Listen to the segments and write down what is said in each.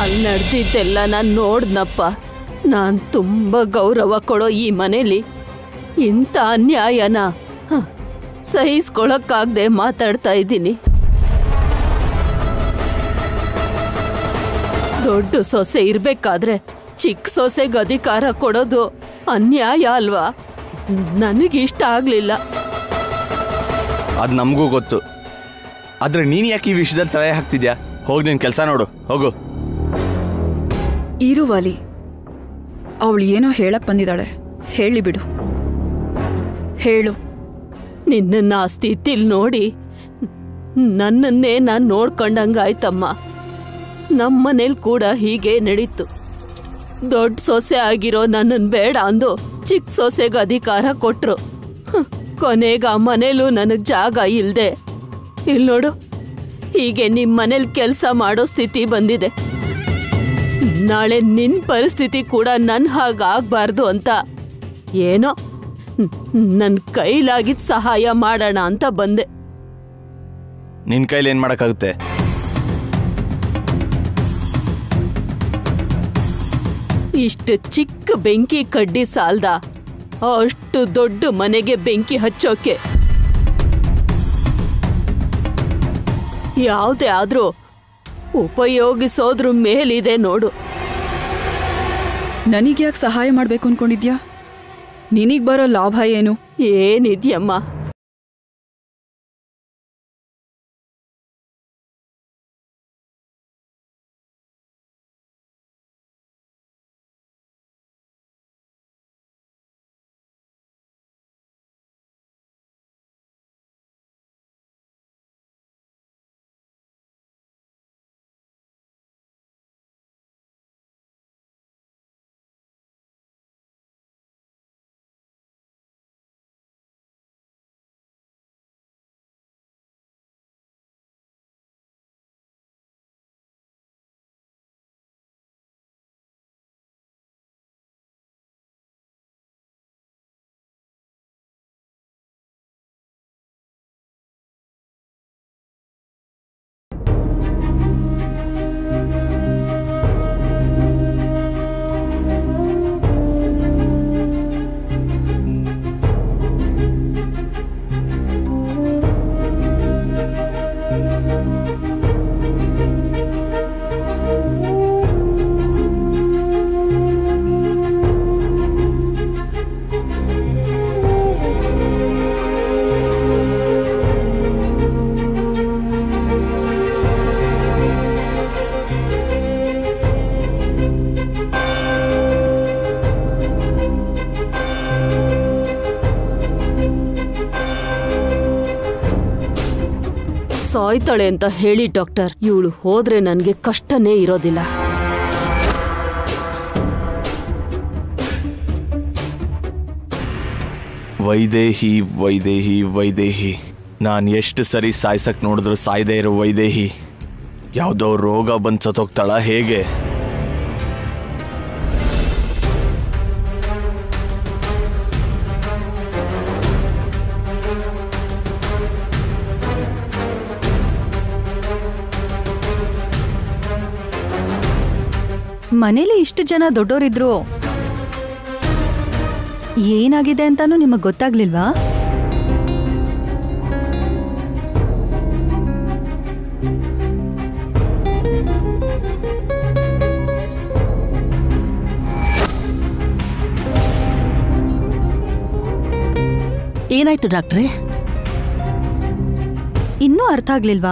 ಅಲ್ಲಿ ನಡೆದಿದ್ದೆಲ್ಲ ನಾನು ನೋಡ್ನಪ್ಪ ನಾನು ತುಂಬ ಗೌರವ ಕೊಡೋ ಈ ಮನೇಲಿ ಇಂಥ ಅನ್ಯಾಯನ ಹ, ಸಹಿಸ್ಕೊಳಕ್ಕಾಗ್ದೆ ಮಾತಾಡ್ತಾ ಇದ್ದೀನಿ ದೊಡ್ಡ ಸೊಸೆ ಇರ್ಬೇಕಾದ್ರೆ ಚಿಕ್ಕ ಸೊಸೆಗೆ ಅಧಿಕಾರ ಕೊಡೋದು ಅನ್ಯಾಯ ಅಲ್ವಾ ನನಗಿಷ್ಟ ಆಗ್ಲಿಲ್ಲ ಅದು ನಮಗೂ ಗೊತ್ತು ಆದ್ರೆ ನೀನು ಯಾಕೆ ಈ ವಿಷಯದಲ್ಲಿ ತಲೆ ಹಾಕ್ತಿದ್ಯಾ ಹೋಗಿ ನಿನ್ನ ಕೆಲಸ ನೋಡು ಹೋಗು ಇರು ವಾಲಿ ಅವಳು ಏನೋ ಹೇಳಕ್ ಬಂದಿದ್ದಾಳೆ ಹೇಳಿ ಬಿಡು ಹೇಳು ನಿನ್ನನ್ನ ಆ ಸ್ಥಿತಿಲ್ ನೋಡಿ ನನ್ನನ್ನೇ ನಾನು ನೋಡ್ಕೊಂಡಂಗಾಯ್ತಮ್ಮ ನಮ್ಮನೇಲಿ ಕೂಡ ಹೀಗೆ ನಡೀತು ದೊಡ್ಡ ಸೊಸೆ ಆಗಿರೋ ನನ್ನನ್ನು ಬೇಡ ಅಂದು ಚಿಕ್ಕ ಸೊಸೆಗೆ ಅಧಿಕಾರ ಕೊಟ್ರು ಹ್ಮ್, ಕೊನೆಗ ಆ ಮನೇಲೂ ನನಗೆ ಜಾಗ ಇಲ್ದೆ ಇಲ್ಲಿ ನೋಡು ಹೀಗೆ ನಿಮ್ಮ ಮನೇಲಿ ಕೆಲಸ ಮಾಡೋ ಸ್ಥಿತಿ ಬಂದಿದೆ ನಾಳೆ ನಿನ್ನ ಪರಿಸ್ಥಿತಿ ಕೂಡ ನನ್ನ ಹಾಗಾಗಬಾರ್ದು ಅಂತ ಏನೋ ನನ್ನ ಕೈಲಾಗಿದ್ದ ಸಹಾಯ ಮಾಡೋಣ ಅಂತ ಬಂದೆ ನಿನ್ನ ಕೈಲಿ ಏನು ಮಾಡೋಕ್ಕಾಗುತ್ತೆ ಇಷ್ಟು ಚಿಕ್ಕ ಬೆಂಕಿ ಕಡ್ಡಿ ಸಾಲ್ದ ಅಷ್ಟು ದೊಡ್ಡ ಮನೆಗೆ ಬೆಂಕಿ ಹಚ್ಚೋಕೆ ಯಾವುದೇ ಆದ್ರೂ ಉಪಯೋಗಿಸೋದ್ರ ಮೇಲಿದೆ ನೋಡು ನನಗ್ಯಾಕೆ ಸಹಾಯ ಮಾಡ್ಬೇಕು ಅನ್ಕೊಂಡಿದ್ಯಾ ನಿನಗ್ ಬರೋ ಲಾಭ ಏನು ಏನಿದ್ಯಮ್ಮ ಸಾಯ್ತಾಳೆ ಅಂತ ಹೇಳಿ ಡಾಕ್ಟರ್ ಇವಳು ಹೋದ್ರೆ ನನಗೆ ಕಷ್ಟನೇ ಇರೋದಿಲ್ಲ ವೈದೇಹಿ ವೈದೇಹಿ ವೈದೇಹಿ ನಾನು ಎಷ್ಟು ಸರಿ ಸಾಯ್ಸಕ್ ನೋಡಿದ್ರು ಸಾಯ್ದೇ ಇರೋ ವೈದೇಹಿ ಯಾವುದೋ ರೋಗ ಬಂದು ಸತ್ತೋಗ್ತಾಳ ಹೇಗೆ ಮನೇಲಿ ಇಷ್ಟು ಜನ ದೊಡ್ಡೋರಿದ್ರು ಏನಾಗಿದೆ ಅಂತಾನು ನಿಮಗ್ ಗೊತ್ತಾಗ್ಲಿಲ್ವಾ ಏನಾಯ್ತು ಡಾಕ್ಟ್ರೇ ಇನ್ನೂ ಅರ್ಥ ಆಗ್ಲಿಲ್ವಾ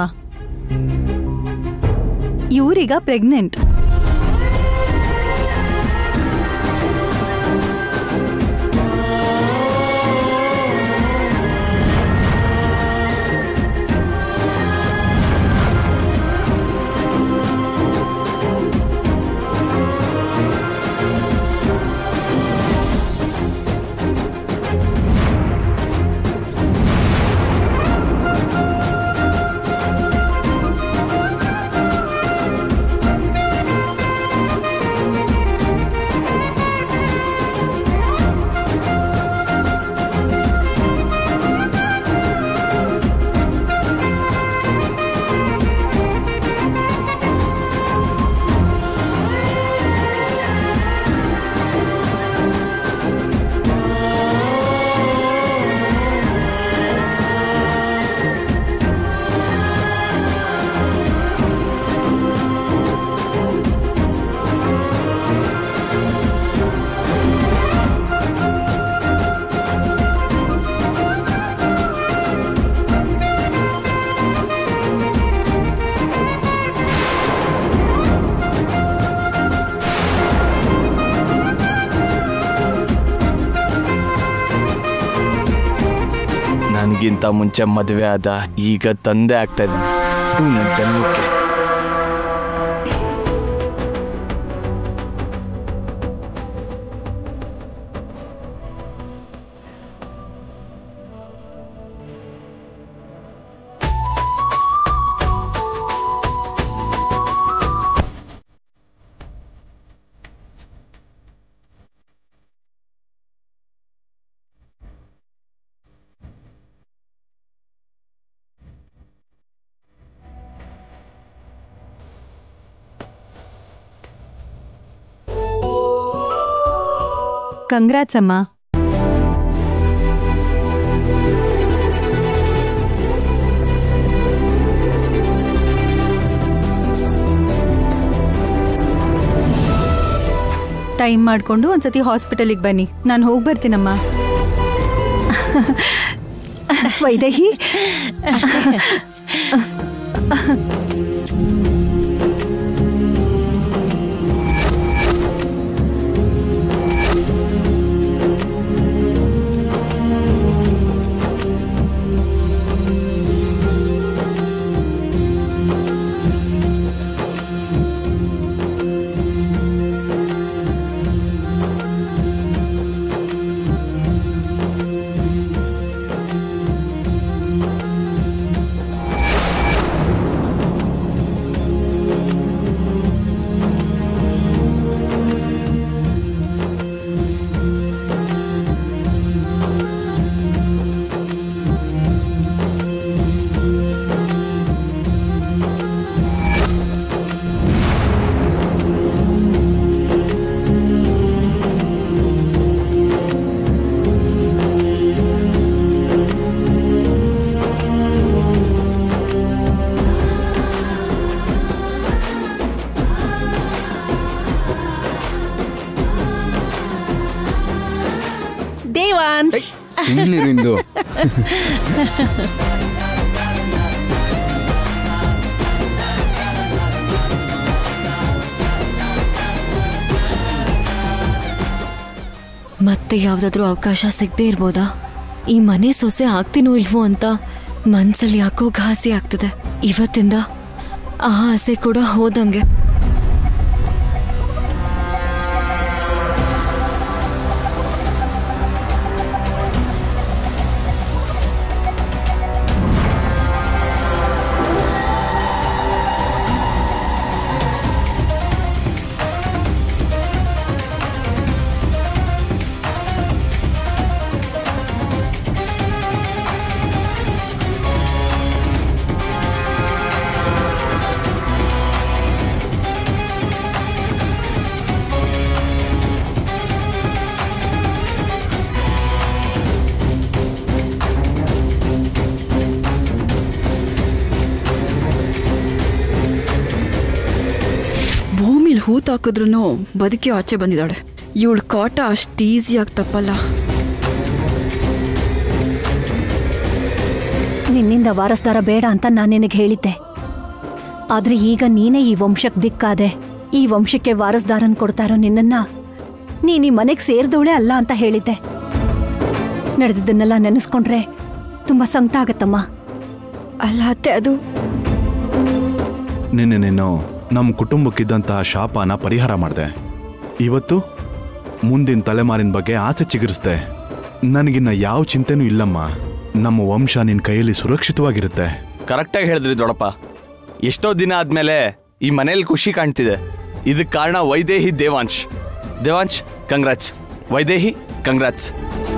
ಇವ್ರೀಗ ಪ್ರೆಗ್ನೆಂಟ್ ನನಗಿಂತ ಮುಂಚೆ ಮದುವೆ ಆದ ಈಗ ತಂದೆ ಆಗ್ತಾ ಇದ್ದಾನೆ ಥು, ನನ್ ಜನ್ಮಕ್ಕೆ ಕಂಗ್ರಾಟ್ಸ್ ಅಮ್ಮ ಟೈಮ್ ಮಾಡಿಕೊಂಡು ಒಂದ್ಸತಿ ಹಾಸ್ಪಿಟಲಿಗೆ ಬನ್ನಿ ನಾನು ಹೋಗಿ ಬರ್ತೀನಮ್ಮ ವೈದೇಹಿ ದೇವಾನ್ ಸುಮ್ಮನಿರಿಂದು ಮತ್ತೆ ಯಾವ್ದಾದ್ರೂ ಅವಕಾಶ ಸಿಗದೆ ಇರ್ಬೋದಾ ಈ ಮನೆ ಸೊಸೆ ಆಗ್ತೀನೋ ಇಲ್ವೋ ಅಂತ ಮನ್ಸಲ್ಲಿ ಯಾಕೋ ಘಾಸಿ ಆಗ್ತದೆ ಇವತ್ತಿಂದ ಆ ಆಸೆ ಕೂಡ ಹೋದಂಗೆ ಭೂಮಿಲಿ ಹೂತಾಕಿದ್ರು ಬದುಕಿ ಆಚೆ ಬಂದಿದ್ದಾಳೆ ಇವಳ ಕಾಟ ಅಷ್ಟು ಈಸಿಯಾಗಿ ತಪ್ಪಲ್ಲ ನಿನ್ನಿಂದ ವಾರಸ್ದಾರ ಬೇಡ ಅಂತ ನಾನು ನಿನಗೆ ಹೇಳಿದ್ದೆ ಆದ್ರೆ ಈಗ ನೀನೇ ಈ ವಂಶಕ್ಕೆ ದಿಕ್ಕಾದೆ ಈ ವಂಶಕ್ಕೆ ವಾರಸ್ದಾರನ್ ಕೊಡ್ತಾರೋ ನಿನ್ನನ್ನ ನೀನ್ ಈ ಮನೆಗೆ ಸೇರಿದವಳೆ ಅಲ್ಲ ಅಂತ ಹೇಳಿದ್ದೆ ನಡೆದಿದ್ದನ್ನೆಲ್ಲ ನೆನೆಸ್ಕೊಂಡ್ರೆ ತುಂಬಾ ಸಂಕಟ ಆಗತ್ತಮ್ಮ ಅಲ್ಲ ಅತ್ತೆ ಅದು ನಿನ್ನೆ ನೀನು ನಮ್ಮ ಕುಟುಂಬಕ್ಕಿದ್ದಂತಹ ಶಾಪನ ಪರಿಹಾರ ಮಾಡಿದೆ ಇವತ್ತು ಮುಂದಿನ ತಲೆಮಾರಿನ ಬಗ್ಗೆ ಆಸೆ ಚಿಗುರಿಸ್ದೆ ನನಗಿನ್ನ ಯಾವ ಚಿಂತೆನೂ ಇಲ್ಲಮ್ಮ ನಮ್ಮ ವಂಶ ನಿನ್ನ ಕೈಯಲ್ಲಿ ಸುರಕ್ಷಿತವಾಗಿರುತ್ತೆ ಕರೆಕ್ಟಾಗಿ ಹೇಳಿದ್ರಿ ದೊಡಪ್ಪ ಎಷ್ಟೋ ದಿನ ಆದ್ಮೇಲೆ ಈ ಮನೇಲಿ ಖುಷಿ ಕಾಣ್ತಿದೆ ಇದಕ್ಕೆ ಕಾರಣ Vaidehi Devansh Devansh congrats Vaidehi congrats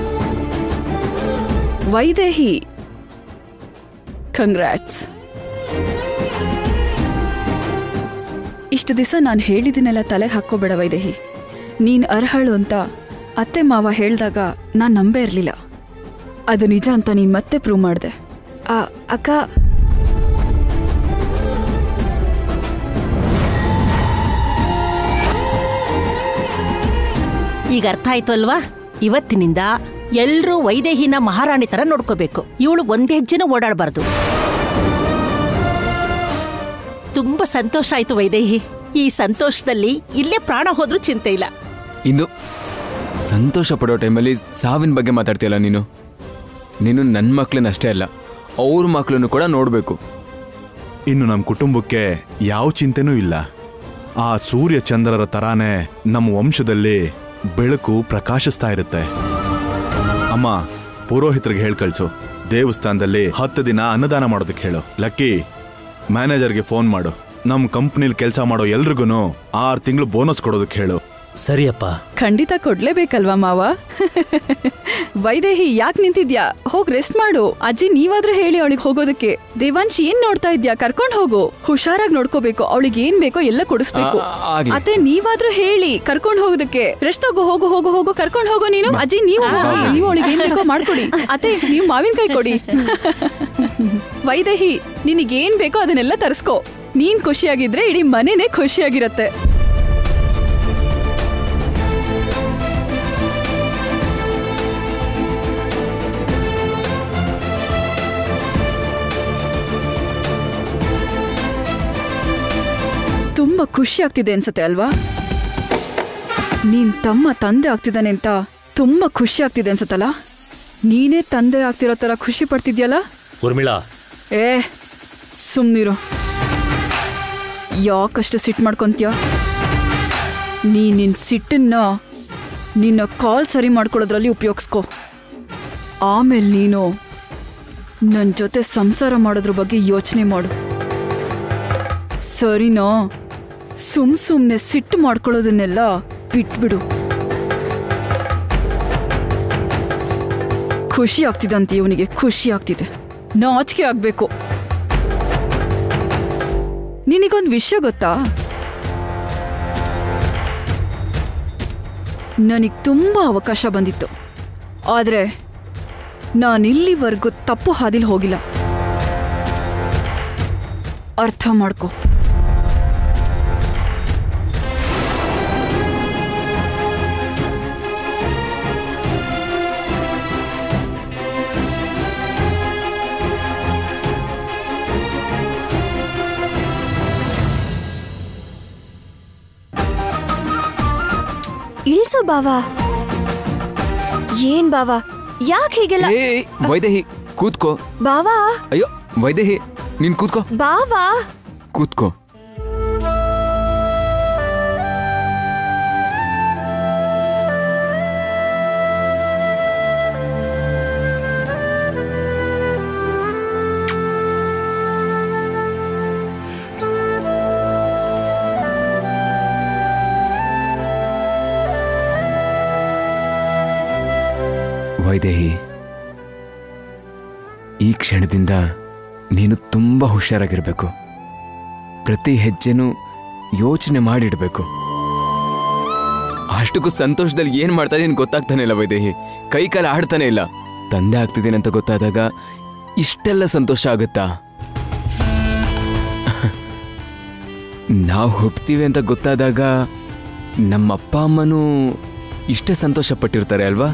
Vaidehi congrats ಇಷ್ಟು ದಿವಸ ನಾನು ಹೇಳಿದ್ದನ್ನೆಲ್ಲ ತಲೆಗೆ ಹಾಕ್ಕೋಬೇಡ ವೈದೇಹಿ ನೀನು ಅರ್ಹಳು ಅಂತ ಅತ್ತೆ ಮಾವ ಹೇಳಿದಾಗ ನಾನು ನಂಬೇ ಇರಲಿಲ್ಲ ಅದು ನಿಜ ಅಂತ ನೀನು ಮತ್ತೆ ಪ್ರೂವ್ ಮಾಡಿದೆ ಅಕ್ಕ ಈಗ ಅರ್ಥ ಆಯ್ತು ಅಲ್ವಾ ಇವತ್ತಿನಿಂದ ಎಲ್ರೂ ವೈದೇಹಿನ ಮಹಾರಾಣಿ ತರ ನೋಡ್ಕೋಬೇಕು ಇವಳು ಒಂದ್ ಹೆಜ್ಜೆನೂ ಓಡಾಡಬಾರ್ದು ತುಂಬಾ ಸಂತೋಷ ಆಯ್ತು ವೈದೇಹಿ ಈ ಸಂತೋಷದಲ್ಲಿ ಇಲ್ಲೇ ಪ್ರಾಣ ಹೋದ್ರೂ ಚಿಂತೆ ಇಲ್ಲ ಇಂದು ಸಂತೋಷ ಪಡೋ ಟೈಮಲ್ಲಿ ಸಾವಿನ ಬಗ್ಗೆ ಮಾತಾಡ್ತೀಯಲ್ಲ ನೀನು ನೀನು ನನ್ನ ಮಕ್ಳನ್ನ ಅಷ್ಟೇ ಅಲ್ಲ ಅವ್ರ ಮಕ್ಳನ್ನು ಕೂಡ ನೋಡಬೇಕು ಇನ್ನು ನಮ್ಮ ಕುಟುಂಬಕ್ಕೆ ಯಾವ ಚಿಂತೆನೂ ಇಲ್ಲ ಆ ಸೂರ್ಯ ಚಂದ್ರರ ತರಾನೇ ನಮ್ಮ ವಂಶದಲ್ಲಿ ಬೆಳಕು ಪ್ರಕಾಶಿಸ್ತಾ ಇರುತ್ತೆ ಅಮ್ಮ ಪುರೋಹಿತರಿಗೆ ಹೇಳಿ ಕಳ್ಸು ದೇವಸ್ಥಾನದಲ್ಲಿ ಹತ್ತು ದಿನ ಅನ್ನದಾನ ಮಾಡೋದಕ್ಕೆ ಹೇಳು ಲಕ್ಕಿ ಮ್ಯಾನೇಜರ್ಗೆ ಫೋನ್ ಮಾಡು ನಮ್ಮ ಕಂಪ್ನಿಲಿ ಕೆಲಸ ಮಾಡೋ ಎಲ್ರಿಗೂ ಆರು ತಿಂಗಳು ಬೋನಸ್ ಕೊಡೋದಕ್ಕೆ ಹೇಳು ಸರಿಯಪ್ಪ ಖಂಡಿತ ಕೊಡ್ಲೇಬೇಕಲ್ವಾ ಮಾವ ವೈದೇಹಿ ಯಾಕೆ ನಿಂತಿದ್ಯಾ ಹೋಗ್ ರೆಸ್ಟ್ ಮಾಡು ಅಜ್ಜಿ ನೀವಾದ್ರೂ ಹೇಳಿ ಅವಳಿಗೆ ಹೋಗೋದಕ್ಕೆ ದೇವಾಂಶ್ ಏನ್ ನೋಡ್ತಾ ಇದ್ಯಾ ಕರ್ಕೊಂಡ್ ಹೋಗು ಹುಷಾರಾಗಿ ನೋಡ್ಕೋಬೇಕು ಅವಳಿಗೆ ಏನ್ ಬೇಕೋ ಎಲ್ಲ ಕೊಡಿಸ್ಬೇಕು ಆ, ಆಗ್ಲಿ. ಅತ್ತೆ ನೀವಾದ್ರೂ ಹೇಳಿ ಕರ್ಕೊಂಡ್ ಹೋಗೋದಕ್ಕೆ ರೆಸ್ಟ್ ತಗೋ ಹೋಗು ಹೋಗು ಹೋಗು ಕರ್ಕೊಂಡ್ ಹೋಗು ನೀನು ಅಜ್ಜಿ ನೀವು ಹೋಗಿ ನೀವು ಅವಳಿಗೆ ಏನ್ ಬೇಕೋ ಮಾಡ್ಕೊಡಿ ಅತ್ತೆ ನೀವು ಮಾವಿನಕಾಯಿ ಕೊಡಿ ವೈದೇಹಿ ನಿನಗೇನ್ ಬೇಕೋ ಅದನ್ನೆಲ್ಲ ತರಿಸ್ಕೋ ನೀನ್ ಖುಷಿಯಾಗಿದ್ರೆ ಇಡೀ ಮನೆನೇ ಖುಷಿಯಾಗಿರತ್ತೆ ತುಂಬಾ ಖುಷಿ ಆಗ್ತಿದೆ ಅನ್ಸತ್ತೆ ಅಲ್ವಾ ನೀನ್ ತಮ್ಮ ತಂದೆ ಆಗ್ತಿದ್ದಾನೆ ಅಂತ ತುಂಬಾ ಖುಷಿ ಆಗ್ತಿದೆ ಅನ್ಸತ್ತಲ್ಲ ನೀನೇ ತಂದೆ ಆಗ್ತಿರೋ ತರ ಖುಷಿ ಪಡ್ತಿದ್ಯಲ್ಲ ಉರ್ಮಿಳಾ ಏ ಸುಮ್ನಿರು ಯಾಕಷ್ಟು ಸಿಟ್ಟು ಮಾಡ್ಕೊಂತೀಯ ನೀ ನಿನ್ ಸಿಟ್ಟನ್ನ ನಿನ್ನ ಕಾಲ್ ಸರಿ ಮಾಡ್ಕೊಳ್ಳೋದ್ರಲ್ಲಿ ಉಪಯೋಗಿಸ್ಕೊ ಆಮೇಲೆ ನೀನು ನನ್ನ ಜೊತೆ ಸಂಸಾರ ಮಾಡೋದ್ರ ಬಗ್ಗೆ ಯೋಚನೆ ಮಾಡು ಸರಿನಾ ಸುಮ್ ಸುಮ್ನೆ ಸಿಟ್ಟು ಮಾಡ್ಕೊಳ್ಳೋದನ್ನೆಲ್ಲ ಬಿಟ್ಬಿಡು ಖುಷಿ ಆಗ್ತಿದಂತೆ ಇವನಿಗೆ ಖುಷಿ ಆಗ್ತಿದೆ ನಾಚಿಕೆ ಆಗ್ಬೇಕು ನಿನಗೊಂದು ವಿಷಯ ಗೊತ್ತಾ ನನಗೆ ತುಂಬಾ ಅವಕಾಶ ಬಂದಿತ್ತು ಆದ್ರೆ ನಾನಿಲ್ಲಿವರೆಗೂ ತಪ್ಪು ಹಾದಿಲ್ ಹೋಗಿಲ್ಲ ಅರ್ಥ ಮಾಡ್ಕೊ ಇಳ್ಸು ಬಾವಾ ಏನ್ ಬಾವಾ ಯಾಕೆ ಹೀಗೆಲ್ಲ ಏ ಏ, ವೈದೇಹಿ ಕೂತ್ಕೋ ಬಾವಾ ಅಯ್ಯೋ ವೈದೇಹಿ ನೀನ್ ಕೂತ್ಕೋ ಬಾವಾ ಕೂತ್ಕೋ ವೈದೇಹಿ ಈ ಕ್ಷಣದಿಂದ ನೀನು ತುಂಬ ಹುಷಾರಾಗಿರ್ಬೇಕು ಪ್ರತಿ ಹೆಜ್ಜೆನೂ ಯೋಚನೆ ಮಾಡಿಡ್ಬೇಕು ಅಷ್ಟಕ್ಕೂ ಸಂತೋಷದಲ್ಲಿ ಏನ್ ಮಾಡ್ತಾ ಇದೀನಿ ಗೊತ್ತಾಗ್ತಾನೆ ಇಲ್ಲ ವೈದೇಹಿ ಕೈ ಕಾಲು ಆಡ್ತಾನೆ ಇಲ್ಲ ತಂದೆ ಆಗ್ತಿದ್ದೀನಿ ಅಂತ ಗೊತ್ತಾದಾಗ ಇಷ್ಟೆಲ್ಲ ಸಂತೋಷ ಆಗುತ್ತಾ ನಾವು ಹುಟ್ತೀವಿ ಅಂತ ಗೊತ್ತಾದಾಗ ನಮ್ಮ ಅಪ್ಪ ಅಮ್ಮನೂ ಇಷ್ಟೇ ಸಂತೋಷ ಪಟ್ಟಿರ್ತಾರೆ ಅಲ್ವಾ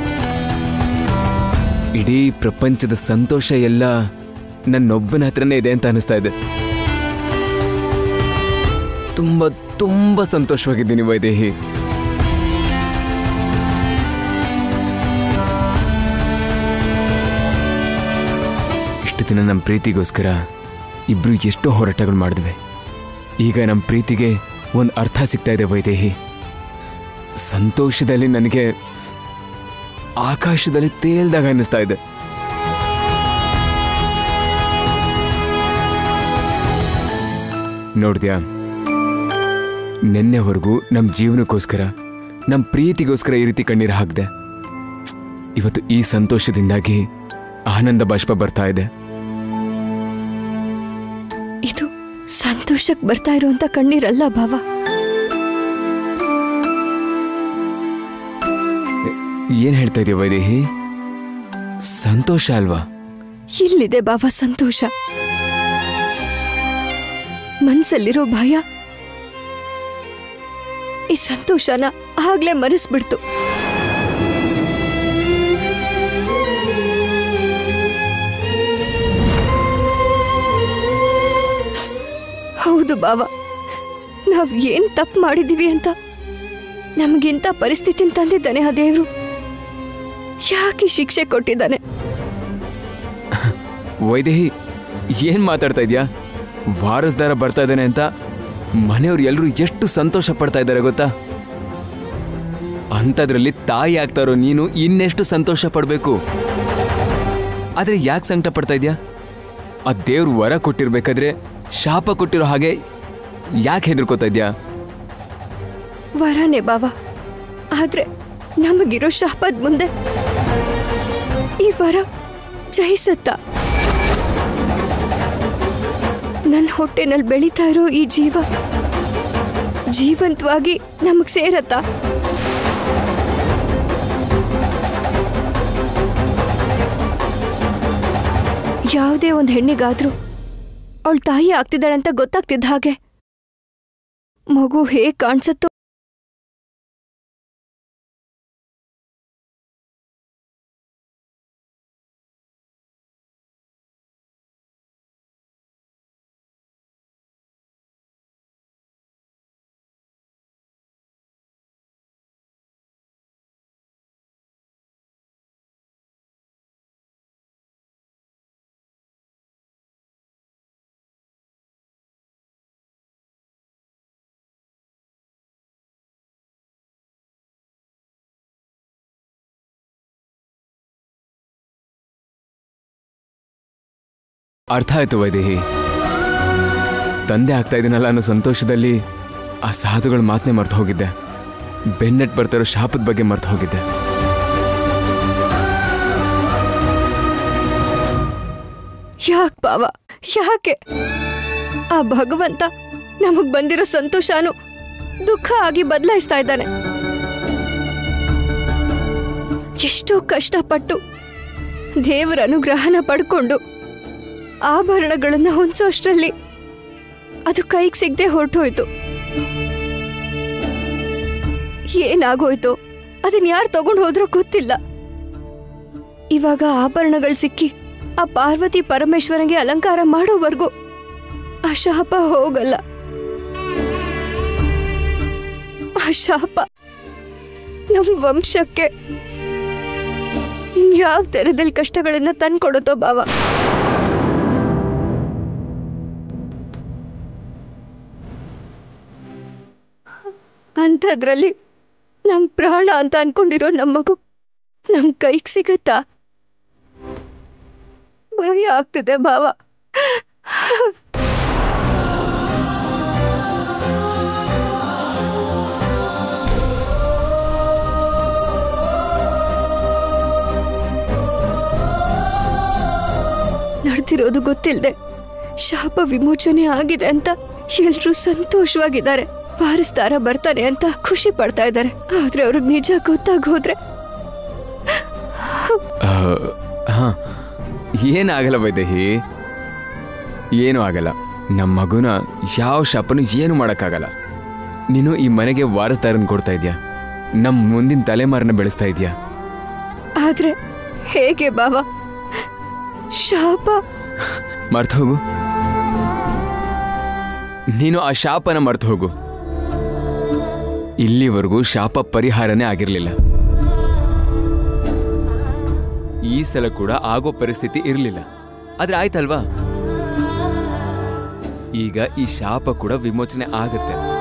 ಇಡೀ ಪ್ರಪಂಚದ ಸಂತೋಷ ಎಲ್ಲ ನನ್ನೊಬ್ಬನ ಹತ್ರನೇ ಇದೆ ಅಂತ ಅನಿಸ್ತಾ ಇದೆ ತುಂಬ ತುಂಬ ಸಂತೋಷವಾಗಿದ್ದೀನಿ ವೈದೇಹಿ ಇಷ್ಟು ದಿನ ನಮ್ಮ ಪ್ರೀತಿಗೋಸ್ಕರ ಇಬ್ರು ಎಷ್ಟೋ ಹೋರಾಟಗಳು ಮಾಡಿದ್ವಿ ಈಗ ನಮ್ಮ ಪ್ರೀತಿಗೆ ಒಂದು ಅರ್ಥ ಸಿಗ್ತಾ ಇದೆ ವೈದೇಹಿ ಸಂತೋಷದಲ್ಲಿ ನನಗೆ ಆಕಾಶದಲ್ಲಿ ತೇಲ್ದಾಗ ಅನ್ನಿಸ್ತಾ ಇದೆ ನೋಡ್ದ್ಯಾ ನಿನ್ನೆವರೆಗೂ ನಮ್ಮ ಜೀವನಕ್ಕೋಸ್ಕರ ನಮ್ಮ ಪ್ರೀತಿಗೋಸ್ಕರ ಈ ರೀತಿ ಕಣ್ಣೀರು ಹಾಕ್ದೆ ಇವತ್ತು ಈ ಸಂತೋಷದಿಂದಾಗಿ ಆನಂದ ಬಾಷ್ಪ ಬರ್ತಾ ಇದೆ ಇದು ಸಂತೋಷಕ್ ಬರ್ತಾ ಇರುವಂತ ಕಣ್ಣೀರಲ್ಲ ಭಾವ ಏನ್ ಹೇಳ್ತಾ ಇದೀಯ ವೈದೇಹಿ ಸಂತೋಷ ಅಲ್ವಾ ಇಲ್ಲಿದೆ ಬಾವ ಸಂತೋಷ ಮನ್ಸಲ್ಲಿರೋ ಭಯ ಈ ಸಂತೋಷನ ಆಗ್ಲೇ ಮರೆಸ್ಬಿಡ್ತು ಹೌದು ಬಾವ ನಾವ್ ಏನ್ ತಪ್ಪು ಮಾಡಿದೀವಿ ಅಂತ ನಮಗಿಂತ ಪರಿಸ್ಥಿತಿನ ತಂದಿದ್ದಾನೆ ಆ ದೇವ್ರು ಯಾಕೆ ಶಿಕ್ಷೆ ಕೊಟ್ಟಿದ್ದಾನೆ ವೈದೇಹಿ ಏನ್ ಮಾತಾಡ್ತಾ ಇದ್ಯಾ ವಾರಸ್ದಾರ ಬರ್ತಾ ಇದ್ದಾನೆ ಅಂತ ಮನೆಯವ್ರು ಎಲ್ಲರೂ ಎಷ್ಟು ಸಂತೋಷ ಪಡ್ತಾ ಇದ್ದಾರೆ ಗೊತ್ತಾ ಅಂಥದ್ರಲ್ಲಿ ತಾಯಿ ಆಗ್ತಾರೋ ನೀನು ಇನ್ನೆಷ್ಟು ಸಂತೋಷ ಪಡಬೇಕು ಆದ್ರೆ ಯಾಕೆ ಸಂಕಟ ಪಡ್ತಾ ಇದ್ಯಾ ಆ ದೇವ್ರು ವರ ಕೊಟ್ಟಿರ್ಬೇಕಾದ್ರೆ ಶಾಪ ಕೊಟ್ಟಿರೋ ಹಾಗೆ ಯಾಕೆ ಹೆದರ್ಕೋತಾ ಇದ್ಯಾ ವರನೇ ಬಾವ ಆದ್ರೆ ನಮಗಿರೋ ಶಾಪದ ಮುಂದೆ ಈ ವರ ಜಯಿಸತ್ತ ನನ್ನ ಹೊಟ್ಟೆನಲ್ಲಿ ಬೆಳೀತಾ ಇರೋ ಈ ಜೀವ ಜೀವಂತವಾಗಿ ನಮಗ್ ಸೇರತ್ತಾ ಯಾವುದೇ ಒಂದು ಹೆಣ್ಣಿಗಾದ್ರೂ ಅವಳ ತಾಯಿ ಆಗ್ತಿದ್ದಾಳೆ ಅಂತ ಗೊತ್ತಾಗ್ತಿದ್ದ ಹಾಗೆ ಮಗು ಹೇಗ್ ಕಾಣಿಸುತ್ತೋ ಅರ್ಥ ಆಯ್ತು ವೈದೇಹಿ ತಂದೆ ಆಗ್ತಾ ಇದೀನಲ್ಲ ಅನ್ನೋ ಸಂತೋಷದಲ್ಲಿ ಆ ಸಾಧುಗಳ ಮಾತನ್ನೇ ಮರ್ತು ಹೋಗಿದ್ದೆ ಬೆನ್ನೆಟ್ ಬರ್ತಾರೋ ಶಾಪದ ಬಗ್ಗೆ ಮರ್ತು ಹೋಗಿದ್ದೆ ಯಾಕೆ ಬಾವ ಯಾಕೆ ಆ ಭಗವಂತ ನಮಗ್ ಬಂದಿರೋ ಸಂತೋಷನು ದುಃಖ ಆಗಿ ಬದಲಾಯಿಸ್ತಾ ಇದ್ದಾನೆ ಎಷ್ಟೋ ಕಷ್ಟಪಟ್ಟು ದೇವರ ಅನುಗ್ರಹನ ಪಡ್ಕೊಂಡು ಆಭರಣಗಳನ್ನ ಹೊಂಚೋಷ್ಟರಲ್ಲಿ ಅದು ಕೈಗೆ ಸಿಗದೆ ಹೊರಟೋಯ್ತು ಏನಾಗೋಯ್ತು ಅದನ್ನ ಯಾರು ತಗೊಂಡು ಹೋದ್ರೋ ಗೊತ್ತಿಲ್ಲ ಇವಾಗ ಆಭರಣಗಳು ಸಿಕ್ಕಿ ಆ ಪಾರ್ವತಿ ಪರಮೇಶ್ವರಂಗೆ ಅಲಂಕಾರ ಮಾಡೋವರೆಗೂ ಆ ಶಾಪ ಹೋಗಲ್ಲ ಆ ಶಾಪ ನಮ್ಮ ವಂಶಕ್ಕೆ ಯಾವ ತೆರದಲ್ಲಿ ಕಷ್ಟಗಳನ್ನ ತಂದ್ಕೊಡುತ್ತೋ ಬಾವ ಅಂಥದ್ರಲ್ಲಿ ನಮ್ ಪ್ರಾಣ ಅಂತ ಅನ್ಕೊಂಡಿರೋ ನಮ್ಮ ಮಗು ನಮ್ ಕೈಗೆ ಸಿಗತ್ತಾ ಭಯ ಆಗ್ತಿದೆ ಭಾವ ನಡೆದಿರೋದು ಗೊತ್ತಿಲ್ಲದೆ ಶಾಪ ವಿಮೋಚನೆ ಆಗಿದೆ ಅಂತ ಎಲ್ರೂ ಸಂತೋಷವಾಗಿದ್ದಾರೆ ವಾರಸ್ದಾರ ಬರ್ತಾನೆ ಅಂತ ಖುಷಿ ಪಡ್ತಾ ಇದ್ದಾರೆ ಆದ್ರೆ ಅವ್ರಿಗೆ ನಿಜ ಗೊತ್ತಾಗೋದ್ರೆ ಹಾ ಏನಾಗಲ್ಲ ವೈದೇಹಿ ಏನೂ ಆಗಲ್ಲ ನಮ್ಮ ಮಗುನ ಯಾವ ಶಾಪನು ಏನು ಮಾಡೋಕ್ಕಾಗಲ್ಲ ನೀನು ಈ ಮನೆಗೆ ವಾರಸ್ದಾರನ್ ಕೊಡ್ತಾ ಇದೀಯಾ ನಮ್ಮ ಮುಂದಿನ ತಲೆಮಾರನ್ನ ಬೆಳೆಸ್ತಾ ಇದೀಯಾ ಆದ್ರೆ ಹೇಗೆ ಬಾವ ಶಾಪ ಮರ್ತು ಹೋಗು ನೀನು ಆ ಶಾಪನ ಮರ್ತು ಹೋಗು ಇಲ್ಲಿವರೆಗೂ ಶಾಪ ಪರಿಹಾರನೇ ಆಗಿರಲಿಲ್ಲ ಈ ಸಲ ಕೂಡ ಆಗೋ ಪರಿಸ್ಥಿತಿ ಇರಲಿಲ್ಲ ಆದ್ರೆ ಆಯ್ತಲ್ವಾ ಈಗ ಈ ಶಾಪ ಕೂಡ ವಿಮೋಚನೆ ಆಗತ್ತೆ